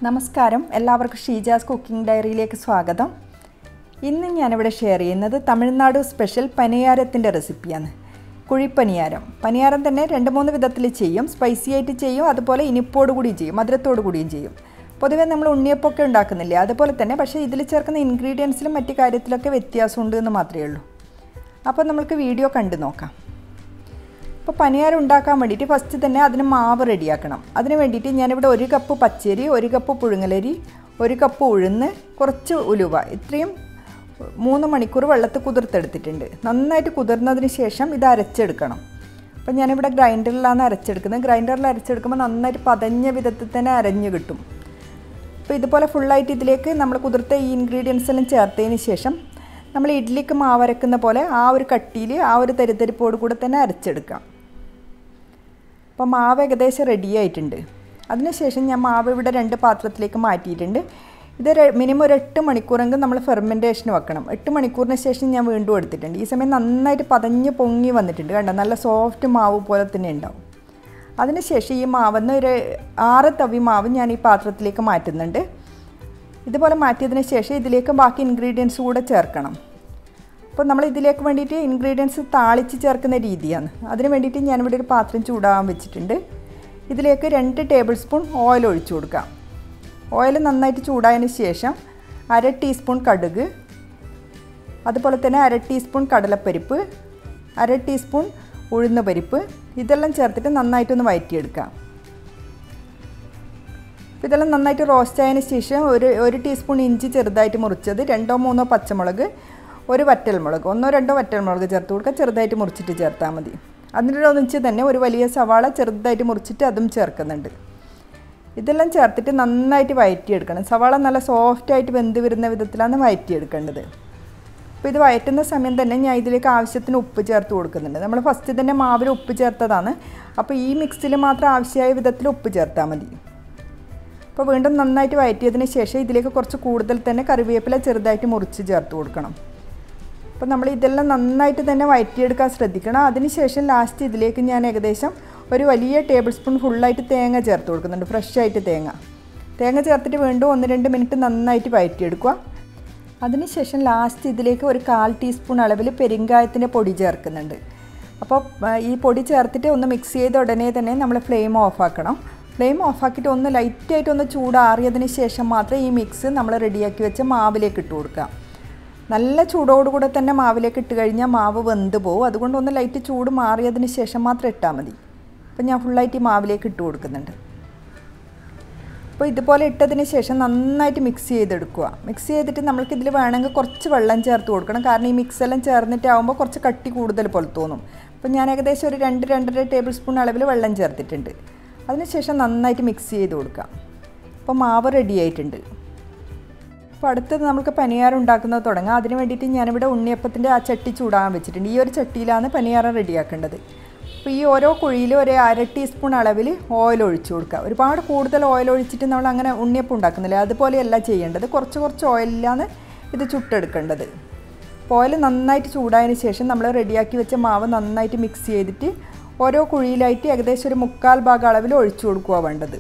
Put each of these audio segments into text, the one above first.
നമസ്കാരം എല്ലാവർക്കും ഷീജാസ് കുക്കിംഗ് ഡയറിയിലേക്ക് സ്വാഗതം ഇന്ന് ഞാനിവിടെ ഷെയർ ചെയ്യുന്നത് തമിഴ്നാട് സ്പെഷ്യൽ പനിയാരത്തിൻ്റെ റെസിപ്പിയാണ് കുഴിപ്പനിയാരം പനിയാരം തന്നെ രണ്ട് മൂന്ന് വിധത്തിൽ ചെയ്യും സ്പൈസി ആയിട്ട് ചെയ്യും അതുപോലെ ഇനിപ്പോട് കൂടിയും ചെയ്യും മധുരത്തോടു കൂടിയും ചെയ്യും പൊതുവേ നമ്മൾ ഉണ്ണിയപ്പമൊക്കെ ഉണ്ടാക്കുന്നില്ലേ അതുപോലെ തന്നെ പക്ഷേ ഇതിൽ ചേർക്കുന്ന ഇൻഗ്രീഡിയൻസിലും മറ്റു കാര്യത്തിലൊക്കെ വ്യത്യാസമുണ്ട് എന്ന് മാത്രമേ ഉള്ളൂ അപ്പോൾ നമ്മൾക്ക് വീഡിയോ കണ്ടു നോക്കാം അപ്പോൾ പനിയാരം ഉണ്ടാക്കാൻ വേണ്ടിയിട്ട് ഫസ്റ്റ് തന്നെ അതിന് മാവ് റെഡിയാക്കണം അതിന് വേണ്ടിയിട്ട് ഞാനിവിടെ ഒരു കപ്പ് പച്ചരി ഒരു കപ്പ് പുഴുങ്ങലരി ഒരു കപ്പ് ഉഴുന്ന് കുറച്ച് ഉലുവ ഇത്രയും മൂന്ന് മണിക്കൂർ വെള്ളത്തിൽ കുതിർത്തെടുത്തിട്ടുണ്ട് നന്നായിട്ട് കുതിർന്നതിന് ശേഷം ഇത് അരച്ചെടുക്കണം അപ്പോൾ ഞാനിവിടെ ഗ്രൈൻഡറിലാണ് അരച്ചെടുക്കുന്നത് ഗ്രൈൻഡറിൽ അരച്ചെടുക്കുമ്പോൾ നന്നായിട്ട് പതഞ്ഞ വിധത്തിൽ തന്നെ അരഞ്ഞ് കിട്ടും അപ്പോൾ ഇതുപോലെ ഫുള്ളായിട്ട് ഇതിലേക്ക് നമ്മൾ കുതിർത്ത ഈ ഇൻഗ്രീഡിയൻസ് എല്ലാം ചേർത്തതിന് ശേഷം നമ്മൾ ഇഡ്ഡലിക്ക് മാവ് അരക്കുന്ന പോലെ ആ ഒരു കട്ടിയിൽ ആ ഒരു തരിത്തരിപ്പോട് കൂടെ തന്നെ അരച്ചെടുക്കാം അപ്പോൾ മാവ് ഏകദേശം റെഡി ആയിട്ടുണ്ട് അതിനുശേഷം ഞാൻ മാവ് ഇവിടെ രണ്ട് പാത്രത്തിലേക്ക് മാറ്റിയിട്ടുണ്ട് ഇത് മിനിമം ഒരു എട്ട് മണിക്കൂറെങ്കിലും നമ്മൾ ഫെർമെൻറ്റേഷന് വെക്കണം എട്ട് മണിക്കൂറിന് ശേഷം ഞാൻ വീണ്ടും എടുത്തിട്ടുണ്ട് ഈ സമയം നന്നായിട്ട് പതഞ്ഞ് പൊങ്ങി വന്നിട്ടുണ്ട് കണ്ടോ നല്ല സോഫ്റ്റ് മാവ് പോലെ തന്നെ ഉണ്ടാവും അതിനുശേഷം ഈ മാവെന്ന് ഒരു ആറ് തവി മാവ് ഞാൻ ഈ പാത്രത്തിലേക്ക് മാറ്റുന്നുണ്ട് ഇതുപോലെ മാറ്റിയതിന് ശേഷം ഇതിലേക്ക് ബാക്കി ഇൻഗ്രീഡിയൻസ് കൂടെ ചേർക്കണം അപ്പോൾ നമ്മൾ ഇതിലേക്ക് വേണ്ടിയിട്ട് ഇൻഗ്രീഡിയൻസ് താളിച്ച് ചേർക്കുന്ന രീതിയാണ് അതിന് വേണ്ടിയിട്ട് ഞാനിവിടെ ഒരു പാത്രം ചൂടാകാൻ വെച്ചിട്ടുണ്ട് ഇതിലേക്ക് രണ്ട് ടേബിൾ സ്പൂൺ ഓയിൽ ഒഴിച്ചു കൊടുക്കാം ഓയിൽ നന്നായിട്ട് ചൂടായതിന് ശേഷം അര ടീസ്പൂൺ കടുക് അതുപോലെ തന്നെ അര ടീസ്പൂൺ കടലപ്പരിപ്പ് അര ടീസ്പൂൺ ഉഴുന്ന പരിപ്പ് ഇതെല്ലാം ചേർത്തിട്ട് നന്നായിട്ടൊന്ന് വഴറ്റിയെടുക്കാം ഇതെല്ലാം നന്നായിട്ട് റോസ്റ്റ് ആയതിന് ശേഷം ഒരു ഒരു ടീസ്പൂൺ ഇഞ്ചി ചെറുതായിട്ട് മുറിച്ചത് രണ്ടോ മൂന്നോ പച്ചമുളക് ഒരു വറ്റൽമുളക് ഒന്നോ രണ്ടോ വറ്റൽമുളക് ചേർത്ത് കൊടുക്കുക ചെറുതായിട്ട് മുറിച്ചിട്ട് ചേർത്താൽ മതി അതിൻ്റെ ഒന്നിച്ച് തന്നെ ഒരു വലിയ സവാള ചെറുതായിട്ട് മുറിച്ചിട്ട് അതും ചേർക്കുന്നുണ്ട് ഇതെല്ലാം ചേർത്തിട്ട് നന്നായിട്ട് വഴറ്റിയെടുക്കണം സവാള നല്ല സോഫ്റ്റായിട്ട് വെന്ത് വരുന്ന വിധത്തിലാണ് വഴറ്റിയെടുക്കേണ്ടത് അപ്പോൾ ഇത് വഴറ്റുന്ന സമയം തന്നെ ഞാൻ ഇതിലേക്ക് ആവശ്യത്തിന് ഉപ്പ് ചേർത്ത് കൊടുക്കുന്നുണ്ട് നമ്മൾ ഫസ്റ്റ് തന്നെ മാവിൽ ഉപ്പ് ചേർത്തതാണ് അപ്പോൾ ഈ മിക്സിൽ മാത്രം ആവശ്യമായ വിധത്തിൽ ഉപ്പ് ചേർത്താൽ മതി അപ്പോൾ വീണ്ടും നന്നായിട്ട് വഴറ്റിയതിന് ശേഷം ഇതിലേക്ക് കുറച്ച് കൂടുതൽ തന്നെ കറിവേപ്പില ചെറുതായിട്ട് മുറിച്ച് ചേർത്ത് കൊടുക്കണം അപ്പോൾ നമ്മൾ ഇതെല്ലാം നന്നായിട്ട് തന്നെ വഴറ്റിയെടുക്കാൻ ശ്രദ്ധിക്കണം അതിനുശേഷം ലാസ്റ്റ് ഇതിലേക്ക് ഞാൻ ഏകദേശം ഒരു വലിയ ടേബിൾ സ്പൂൺ ഫുള്ളായിട്ട് തേങ്ങ ചേർത്ത് കൊടുക്കുന്നുണ്ട് ഫ്രഷ് ആയിട്ട് തേങ്ങ തേങ്ങ ചേർത്തിട്ട് വീണ്ടും ഒന്ന് രണ്ട് മിനിറ്റ് നന്നായിട്ട് വഴറ്റിയെടുക്കുക അതിനുശേഷം ലാസ്റ്റ് ഇതിലേക്ക് ഒരു കാൽ ടീസ്പൂൺ അളവിൽ പെരിങ്കായത്തിൻ്റെ പൊടി ചേർക്കുന്നുണ്ട് അപ്പോൾ ഈ പൊടി ചേർത്തിട്ട് ഒന്ന് മിക്സ് ചെയ്ത ഉടനെ തന്നെ നമ്മൾ ഫ്ലെയിം ഓഫാക്കണം ഫ്ലെയിം ഓഫാക്കിയിട്ട് ഒന്ന് ലൈറ്റായിട്ട് ഒന്ന് ചൂടാറിയതിന് ശേഷം മാത്രം ഈ മിക്സ് നമ്മൾ റെഡിയാക്കി വെച്ച മാവിലേക്ക് ഇട്ട് കൊടുക്കാം നല്ല ചൂടോടുകൂടെ തന്നെ മാവിലേക്ക് ഇട്ട് കഴിഞ്ഞാൽ മാവ് വെന്ത് പോകും അതുകൊണ്ട് ഒന്ന് ലൈറ്റ് ചൂട് മാറിയതിന് ശേഷം മാത്രം ഇട്ടാൽ മതി അപ്പോൾ ഞാൻ ഫുള്ളായിട്ട് ഈ മാവിലേക്ക് ഇട്ട് കൊടുക്കുന്നുണ്ട് അപ്പോൾ ഇതുപോലെ ഇട്ടതിന് ശേഷം നന്നായിട്ട് മിക്സ് ചെയ്തെടുക്കുക മിക്സ് ചെയ്തിട്ട് നമ്മൾക്ക് ഇതിൽ വേണമെങ്കിൽ കുറച്ച് വെള്ളം ചേർത്ത് കൊടുക്കണം കാരണം ഈ മിക്സ് എല്ലാം ചേർന്നിട്ടാകുമ്പോൾ കുറച്ച് കട്ടി കൂടുതൽ പോലെ തോന്നും അപ്പോൾ ഞാൻ ഏകദേശം ഒരു രണ്ട് രണ്ടര ടേബിൾ സ്പൂൺ അളവിൽ വെള്ളം ചേർത്തിട്ടുണ്ട് അതിനുശേഷം നന്നായിട്ട് മിക്സ് ചെയ്ത് കൊടുക്കാം അപ്പോൾ മാവ് റെഡി ആയിട്ടുണ്ട് അപ്പോൾ അടുത്തത് നമുക്ക് പനിയാരം ഉണ്ടാക്കുന്നത് തുടങ്ങാം അതിന് വേണ്ടിയിട്ട് ഞാനിവിടെ ഉണ്ണിയപ്പത്തിൻ്റെ ആ ചട്ടി ചൂടാകാൻ വെച്ചിട്ടുണ്ട് ഈ ഒരു ചട്ടിയിലാണ് പനിയാരം റെഡിയാക്കേണ്ടത് അപ്പോൾ ഈ ഓരോ കുഴിയിലും ഒരു അര ടീസ്പൂൺ അളവിൽ ഓയിൽ ഒഴിച്ചു കൊടുക്കുക ഒരുപാട് കൂടുതൽ ഓയിൽ ഒഴിച്ചിട്ട് നമ്മൾ അങ്ങനെ ഉണ്ണിയപ്പം ഉണ്ടാക്കുന്നില്ല അതുപോലെയല്ല ചെയ്യേണ്ടത് കുറച്ച് കുറച്ച് ഓയിലാണ് ഇത് ചുട്ടെടുക്കേണ്ടത് അപ്പോൾ ഓയിൽ നന്നായിട്ട് ചൂടായതിന് ശേഷം നമ്മൾ റെഡിയാക്കി വെച്ച മാവ് നന്നായിട്ട് മിക്സ് ചെയ്തിട്ട് ഓരോ കുഴിയിലായിട്ട് ഏകദേശം ഒരു മുക്കാൽ ഭാഗം അളവിൽ ഒഴിച്ചു കൊടുക്കുക വേണ്ടത്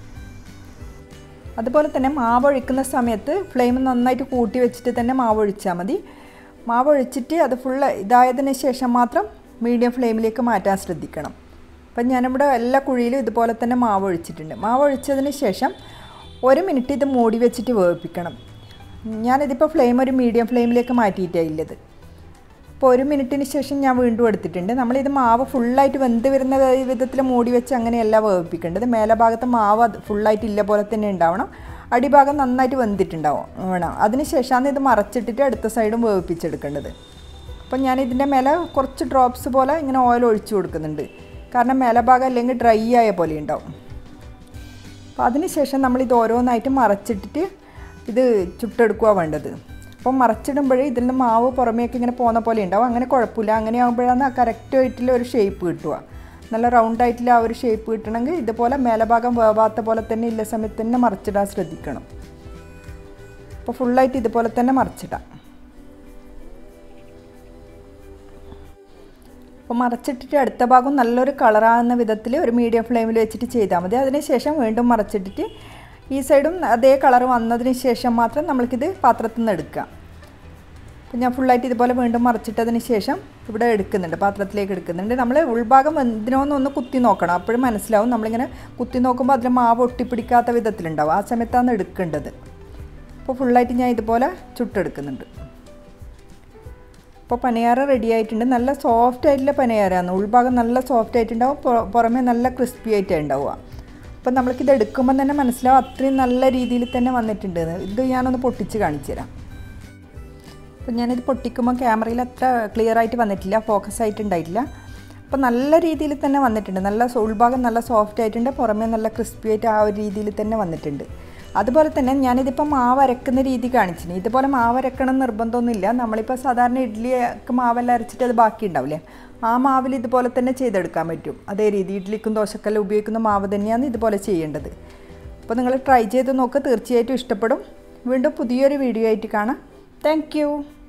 അതുപോലെ തന്നെ മാവ് ഒഴിക്കുന്ന സമയത്ത് ഫ്ലെയിം നന്നായിട്ട് കൂട്ടി വെച്ചിട്ട് തന്നെ മാവ് ഒഴിച്ചാൽ മതി മാവ് ഒഴിച്ചിട്ട് അത് ഫുള്ള് ഇതായതിന് ശേഷം മാത്രം മീഡിയം ഫ്ലെയിമിലേക്ക് മാറ്റാൻ ശ്രദ്ധിക്കണം അപ്പം ഞാനിവിടെ എല്ലാ കുഴിയിലും ഇതുപോലെ തന്നെ മാവ് ഒഴിച്ചിട്ടുണ്ട് മാവ് ഒഴിച്ചതിന് ശേഷം ഒരു മിനിറ്റ് ഇത് മൂടി വെച്ചിട്ട് വേവിപ്പിക്കണം ഞാനിതിപ്പോൾ ഫ്ലെയിം ഒരു മീഡിയം ഫ്ലെയിമിലേക്ക് മാറ്റിയിട്ടാണ് ഇല്ലത് അപ്പോൾ ഒരു മിനിറ്റിന് ശേഷം ഞാൻ വീണ്ടും എടുത്തിട്ടുണ്ട് നമ്മളിത് മാവ് ഫുള്ളായിട്ട് വെന്ത് വരുന്ന വിധത്തിൽ മൂടി വെച്ച് അങ്ങനെയല്ല വേവിപ്പിക്കേണ്ടത് മേലെ ഭാഗത്ത് മാവ് അത് ഫുള്ളായിട്ട് ഇല്ല പോലെ തന്നെ ഉണ്ടാവണം അടിഭാഗം നന്നായിട്ട് വെന്തിട്ടുണ്ടാവും വേണം അതിനുശേഷമാണ് ഇത് മറച്ചിട്ടിട്ട് അടുത്ത സൈഡും വേവിപ്പിച്ചെടുക്കേണ്ടത് അപ്പോൾ ഞാൻ ഇതിൻ്റെ മേലെ കുറച്ച് ഡ്രോപ്സ് പോലെ ഇങ്ങനെ ഓയിൽ ഒഴിച്ചു കൊടുക്കുന്നുണ്ട് കാരണം മേലെ ഭാഗം അല്ലെങ്കിൽ ഡ്രൈ ആയ പോലെ ഉണ്ടാവും അപ്പോൾ അതിനുശേഷം നമ്മൾ ഇത് ഓരോന്നായിട്ട് മറച്ചിട്ടിട്ട് ഇത് ചുട്ടെടുക്കുക വേണ്ടത് അപ്പം മറച്ചിടുമ്പോഴേ ഇതിൽ നിന്ന് മാവ് പുറമേക്ക് ഇങ്ങനെ പോകുന്ന പോലെ ഉണ്ടാവും അങ്ങനെ കുഴപ്പമില്ല അങ്ങനെ ആകുമ്പോഴാണ് ആ കറക്റ്റ് ആയിട്ടുള്ള ഒരു ഷേപ്പ് കിട്ടുക നല്ല റൗണ്ട് ആയിട്ടുള്ള ആ ഒരു ഷേപ്പ് കിട്ടണമെങ്കിൽ ഇതുപോലെ മേലഭാഗം വേവാത്ത പോലെ തന്നെ ഇല്ല സമയത്ത് തന്നെ മറിച്ചിടാൻ ശ്രദ്ധിക്കണം അപ്പോൾ ഫുള്ളായിട്ട് ഇതുപോലെ തന്നെ മറിച്ചിടാം അപ്പോൾ മറച്ചിട്ടിട്ട് അടുത്ത ഭാഗം നല്ലൊരു കളറാകുന്ന വിധത്തിൽ ഒരു മീഡിയം ഫ്ലെയിമിൽ വെച്ചിട്ട് ചെയ്താൽ മതി അതിനുശേഷം വീണ്ടും മറച്ചിട്ടിട്ട് ഈ സൈഡും അതേ കളർ വന്നതിന് ശേഷം മാത്രം നമ്മൾക്കിത് പാത്രത്തിൽ നിന്ന് എടുക്കാം അപ്പം ഞാൻ ഫുള്ളായിട്ട് ഇതുപോലെ വീണ്ടും മറിച്ചിട്ടതിന് ശേഷം ഇവിടെ എടുക്കുന്നുണ്ട് പാത്രത്തിലേക്ക് എടുക്കുന്നുണ്ട് നമ്മൾ ഉൾഭാഗം എന്തിനോന്നൊന്ന് കുത്തി നോക്കണം അപ്പോഴും മനസ്സിലാവും നമ്മളിങ്ങനെ കുത്തി നോക്കുമ്പോൾ അതിൽ മാവ് ഒട്ടിപ്പിടിക്കാത്ത വിധത്തിലുണ്ടാവും ആ സമയത്താണ് എടുക്കേണ്ടത് അപ്പോൾ ഫുള്ളായിട്ട് ഞാൻ ഇതുപോലെ ചുട്ടെടുക്കുന്നുണ്ട് അപ്പോൾ പനിയാര റെഡി ആയിട്ടുണ്ട് നല്ല സോഫ്റ്റ് ആയിട്ടുള്ള പനിയാരമാണ് ഉൾഭാഗം നല്ല സോഫ്റ്റ് ആയിട്ടുണ്ടാവും പുറ- പുറമേ നല്ല ക്രിസ്പി ആയിട്ട് ഉണ്ടാവുക അപ്പോൾ നമ്മൾക്കിത് എടുക്കുമ്പോൾ തന്നെ മനസ്സിലാവും അത്രയും നല്ല രീതിയിൽ തന്നെ വന്നിട്ടുണ്ട് എന്ന്. ഇത് ഞാനൊന്ന് പൊട്ടിച്ച് കാണിച്ചു തരാം അപ്പോൾ ഞാനിത് പൊട്ടിക്കുമ്പോൾ ക്യാമറയിൽ അത്ര ക്ലിയർ ആയിട്ട് വന്നിട്ടില്ല ഫോക്കസ് ആയിട്ടുണ്ടായിട്ടില്ല അപ്പോൾ നല്ല രീതിയിൽ തന്നെ വന്നിട്ടുണ്ട് നല്ല സോ- ഉൾഭാഗം നല്ല സോഫ്റ്റ് ആയിട്ടുണ്ട് പുറമേ നല്ല ക്രിസ്പി ആയിട്ട് ആ ഒരു രീതിയിൽ തന്നെ വന്നിട്ടുണ്ട് അതുപോലെ തന്നെ ഞാനിതിപ്പോൾ മാവ് അരക്കുന്ന രീതി കാണിച്ചിന് ഇതുപോലെ മാവ് അരക്കണം നിർബന്ധമൊന്നുമില്ല നമ്മളിപ്പോൾ സാധാരണ ഇഡ്ഡലിക്ക് മാവെല്ലാം അരച്ചിട്ട് അത് ബാക്കി ഉണ്ടാവില്ലേ ആ മാവിൽ ഇതുപോലെ തന്നെ ചെയ്തെടുക്കാൻ പറ്റും അതേ രീതി ഇഡ്ഡലിക്കും ദോശക്കെല്ലാം ഉപയോഗിക്കുന്ന മാവ് തന്നെയാണ് ഇതുപോലെ ചെയ്യേണ്ടത് അപ്പോൾ നിങ്ങൾ ട്രൈ ചെയ്ത് നോക്കുക തീർച്ചയായിട്ടും ഇഷ്ടപ്പെടും വീണ്ടും പുതിയൊരു വീഡിയോ ആയിട്ട് കാണാം താങ്ക്